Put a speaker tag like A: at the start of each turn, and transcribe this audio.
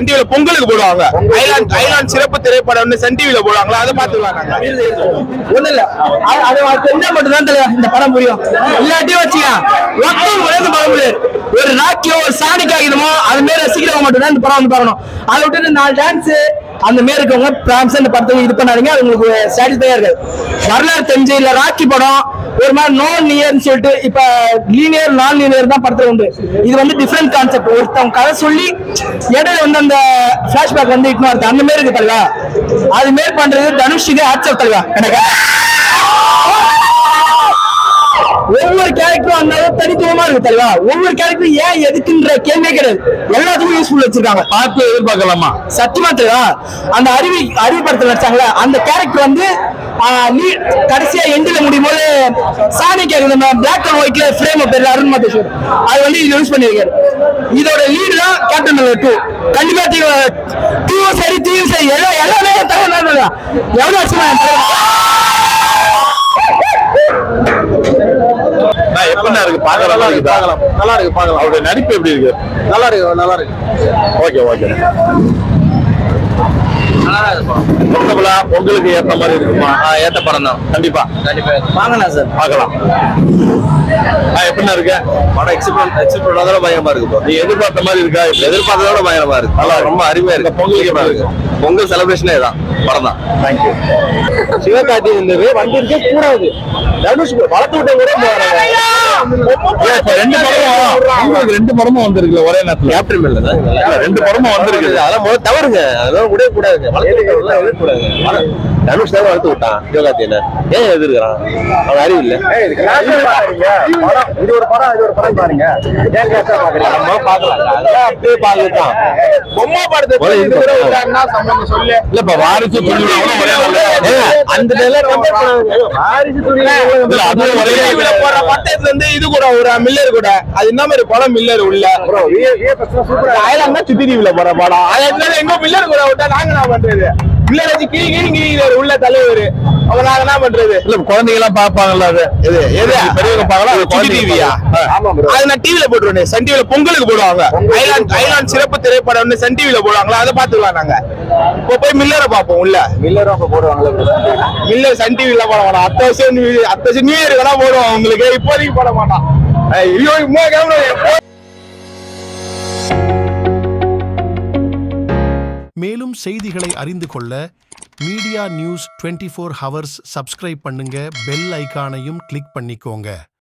A: Sun டிவில பொங்கலுக்கு போடுவாங்க ஐலாண்ட் ஐலாண்ட் சிறப்பு திரைப்படம் ஒண்ணு சன் டிவில போடுவாங்களா அதை பாத்துக்கலாம் நாங்க
B: ஒண்ணு இல்ல அது- அது அது தெரிஞ்சா மட்டும் தான் தலைவா இந்த படம் புரியும் இல்லாட்டியும் வச்சுக்க மக்கள் உலக படம் முடியாது ஒரு ராக்கியோ ஒரு சாணிக் ஆகிடுமோ அது மாரி ரசிக்கிறவங்க மட்டும் தான் இந்த படம் வந்து பார்க்கணும் அதை விட்டுட்டு நாலு டான்ஸ் அந்த மாரி இருக்கவங்க பிராம்ஸ் இந்த படத்தை இது பண்ணாதீங்க அது உங்களுக்கு சாட்டிஸ்ஃபையா இருக்காது வரலாறு தெரிஞ்சு இல்ல ராக்கி படம் ஒரு மாதிரி நோ நியர்னு சொல்லிட்டு இப்ப லீனியர் நான் லீனியர் தான் படத்துல உண்டு இது வந்து டிஃப்ரெண்ட் கான்செப்ட் ஒருத்தவங்க கதை சொல்லி இடையில வந்து அந்த பிளாஷ்பேக் வந்து இட்னு வருது அந்த மாரி இருக்கு தலைவா அது மாரி பண்றது தனுஷுக்கு ஆட்சப் தலைவா எனக்கு ஒவ்வொரு கேரக்டரும் அந்த அளவுக்கு தனித்துவமா இருக்கு தலைவா ஒவ்வொரு கேரக்டரும் ஏன் எதுக்குன்ற கேள்வியே கிடையாது எல்லாத்துக்கும் யூஸ்ஃபுல் வச்சிருக்காங்க
A: பார்த்து எதிர்பார்க்கலாமா
B: சத்தியமா தெரியுதா அந்த அருவி அருவி படத்துல நடிச்சாங்களே அந்த கேரக்டர் வந்து ஆஹ், நீ- கடைசியா எண்டில முடியும் போது சாணி கேக்குது நம்ம பிளாக் அண்ட் ஒயிட்ல ஃப்ரேம் பேர்ல அருண் மதேஸ்வர் அது வந்து இது யூஸ் பண்ணிருக்காரு இதோட லீடு தான் கேப்டன் மில்லர் டூ கண்டிப்பா டூவும் சரி தீயும் சரி எல்லாம் எல்லாமே தகவல் எவ்வளவு வருஷமா என் தலைவன்.
A: எப்படின்னா இருக்கு பாக்கலாம் நல்லா இருக்கு பாக்கலாம் நல்லா இருக்கு பாக்கலாம் அவருடைய நடிப்பு எப்படி இருக்கு நல்லா இருக்கு நல்லா இருக்கு ஓகே ஓகே பொங்கலா பொங்கலுக்கு ஏத்த மாதிரி இருக்குமா ஏத்த படம் தான் கண்டிப்பா கண்டிப்பா
B: வாங்கண்ணா சார்
A: பார்க்கலாம் எப்படின்னா இருக்கு படம் எக்ஸிபிள் எக்ஸிபிள் அதோட பயங்கரமா இருக்கு நீ எதிர்பார்த்த மாதிரி இருக்கா எதிர்பார்த்ததோட பயங்கரமா இருக்கு நல்லா ரொம்ப அருமையா இருக்கு பொங்கலுக்கு எப்படி இருக்கு பொங்கல் செலிப்ரேஷனே தான் படம் தான் தேங்க்யூ
B: சிவகார்த்திகேயன் இருந்தது வந்திருக்கே கூடாது தனுஷ் வளர்த்து விட்ட கூட
A: ரெண்டு படமும் உங்களுக்கு ரெண்டு படமும் வந்திருக்குல்ல ஒரே நேரத்துல
C: கேப்டன் இல்ல
A: ரெண்டு படமும் வந்திருக்கு
C: அதெல்லாம் முதல்ல தவறுங்க அதெல்லாம் விடவே கூடாதுங்க வளர்த்து விட்டவங்கலாம் எதிர்க்கூடாதுங்க தனுஷ் தான் வளர்த்து விட்டான் சிவகார்த்தியனை ஏன் எதிர்க்கிறான் அவன் அறிவு இல்ல
B: இது ஒரு படம் இது ஒரு படம் பாருங்க
C: நம்ம பாக்கலாம் அதெல்லாம் அப்படியே பாக்கலாம்
A: பொம்மை படத்தை
C: ஒரே இது
A: கூட
C: படம்.
A: விட்டாருன்னா சம்பந்தம் சொல்லு இல்ல இப்ப வாரிசு துணிவுல ஒரே நாள்ல
C: அந்த நிலை compare பண்ணாதீங்க. வாரிசு துணிவு
A: இல்ல, அதுவும் ஒரே இதுல போடுற பட்டயத்துல இருந்து இது கூட ஒரு மில்லர் கூட அது என்ன மாதிரி படம் மில்லர் உள்ள ஆயிரம் சுத்தி டிவில போற படம் ஆயிரத்துல எங்க மில்லர் கூட விட்டா நாங்க என்ன பண்றது மில்லர் வச்சு கீழ் கீழ் கீழ் உள்ள தலைவர் அப்ப நாங்க என்ன பண்றது இல்ல குழந்தைங்க எல்லாம் பாப்பாங்கல்ல அது எது எது பெரியவங்க பாக்கலாம் சுத்தி டிவியா அது நான் டிவில போட்டுருவேன் சன் டிவில பொங்கலுக்கு போடுவாங்க ஐலாண்ட் ஐலாண்ட் சிறப்பு திரைப்படம் ஒண்ணு சன் டிவில போடுவாங்களா அதை பாத்துக்கலாம் நாங்க இப்போ போய் மில்லரை பாப்போம் உள்ள
B: மில்லரும் அப்ப போடுவாங்களா
A: மில்லர் சன் டிவில போட மாட்டான் அத்த வருஷம் நியூ- அத்த வருஷம் நியூ இயர் வேணா போடுவான் உங்களுக்கு இப்போதைக்கு போட மாட்டான் ஐயோ இம்மா கேமரா
D: மேலும் செய்திகளை அறிந்து கொள்ள media news twenty four hours subscribe பண்ணுங்க பெல் ஐகானையும் கிளிக் பண்ணிக்கோங்க